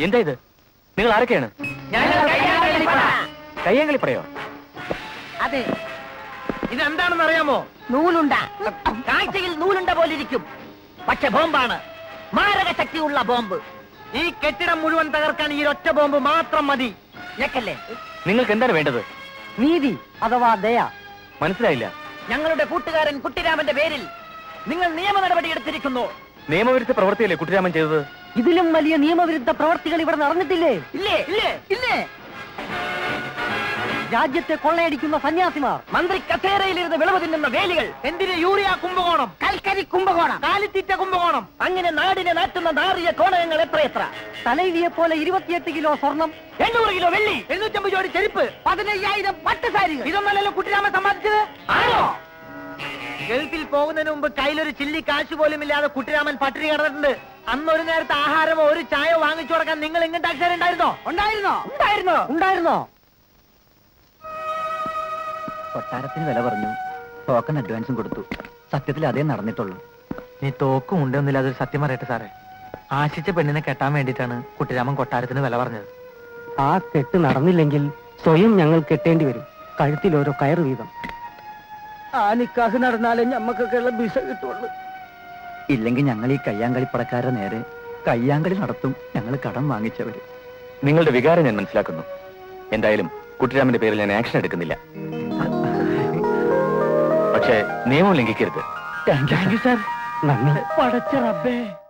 എന്താ ഇത് നിങ്ങൾ ആരൊക്കെയാണ് കയ്യങ്കളിപ്പടയോ അതെ ഇതെന്താണെന്ന് അറിയാമോ നൂലുണ്ട കാഴ്ചയിൽ നൂലുണ്ട പോലിരിക്കും പക്ഷെ ബോംബാണ് മാരക ശക്തിയുള്ള ബോംബ് ഈ കെട്ടിടം മുഴുവൻ തകർക്കാൻ ഈ ഒറ്റ ബോംബ് മാത്രം മതി ഞെക്കല്ലേ നിങ്ങൾക്ക് എന്താണ് വേണ്ടത് നീതി അഥവാ ദയ മനസ്സിലായില്ല ഞങ്ങളുടെ കൂട്ടുകാരൻ കുട്ടിരാമന്റെ പേരിൽ നിങ്ങൾ നിയമ നടപടി എടുത്തിരിക്കുന്നു നിയമവിരുദ്ധ പ്രവൃത്തിയല്ലേ കുട്ടിരാമൻ ചെയ്തത് ഇതിലും വലിയ നിയമവിരുദ്ധ പ്രവർത്തികൾ ഇവിടെ നടന്നിട്ടില്ലേ ഇല്ലേ ഇല്ലേ ഇല്ലേ രാജ്യത്തെ കൊള്ളയടിക്കുന്ന സന്യാസിമാർ മന്ത്രി കസേരയിലിരുന്ന് വിളവ് തിന്നുന്ന വേലികൾ എന്തിന് യൂറിയ കുംഭകോണം കൽക്കരി കുംഭകോണം കാലിത്തീറ്റ കുംഭകോണം അങ്ങനെ നാടിനെ നാട്ടുന്ന നാറിയ കോണയങ്ങൾ എത്രയെത്ര തലൈവിയെ പോലെ ഇരുപത്തിയെട്ട് കിലോ സ്വർണം എണ്ണൂറ് കിലോ വെള്ളി എഴുന്നൂറ്റമ്പത് ജോഡി ചെരുപ്പ് പതിനയ്യായിരം പട്ടുസാരികൾ ഇതൊന്നല്ലല്ലോ കുട്ടിരാമൻ സമ്പാദിച്ചത് ആണോ ഗൾഫിൽ പോകുന്നതിന് മുമ്പ് കയ്യിലൊരു ചില്ലി കാശ് പോലും ഇല്ലാതെ കുട്ടിരാമൻ പട്ടിണി കിടന്നിട്ടുണ്ട് അന്ന് ഒരു നേരത്തെ ആഹാരമോ ഒരു ചായ വാങ്ങിച്ചു കൊടുക്കാൻ നിങ്ങൾ ഇങ്ങനത്തെ അക്ഷരം ഉണ്ടായിരുന്നോ ഉണ്ടായിരുന്നോ ഉണ്ടായിരുന്നോ ഉണ്ടായിരുന്നോ കൊട്ടാരത്തിന് വില പറഞ്ഞു ടോക്കൺ അഡ്വാൻസും കൊടുത്തു സത്യത്തിൽ അതേ നടന്നിട്ടുള്ളൂ നീ തോക്കും ഉണ്ടെന്നില്ല അതൊരു സത്യം പറയട്ടെ സാറേ ആശിച്ച പെണ്ണിനെ കെട്ടാൻ വേണ്ടിയിട്ടാണ് കുട്ടിരാമൻ കൊട്ടാരത്തിന് വില പറഞ്ഞത് ആ കെട്ട് നടന്നില്ലെങ്കിൽ സ്വയം ഞങ്ങൾ കെട്ടേണ്ടി വരും കഴുത്തിൽ ഓരോ കയറ് വീതം ആ നിക്കാഹ് നടന്നാലേ ഞമ്മക്കൊക്കെയുള്ള ബിസ കിട്ടുള്ളൂ ഇല്ലെങ്കിൽ ഞങ്ങൾ ഈ കയ്യാങ്കളിപ്പടക്കാരുടെ നേരെ കയ്യാങ്കളി നടത്തും ഞങ്ങൾ കടം വാങ്ങിച്ചവര് നിങ്ങളുടെ വികാരം ഞാൻ മനസ്സിലാക്കുന്നു എന്തായാലും കുട്ടിരാമന്റെ പേരിൽ ഞാൻ ആക്ഷൻ എടുക്കുന്നില്ല പക്ഷേ നിയമം ലംഘിക്കരുത് താങ്ക് യു സാർ നന്ദി പടച്ച റബ്ബേ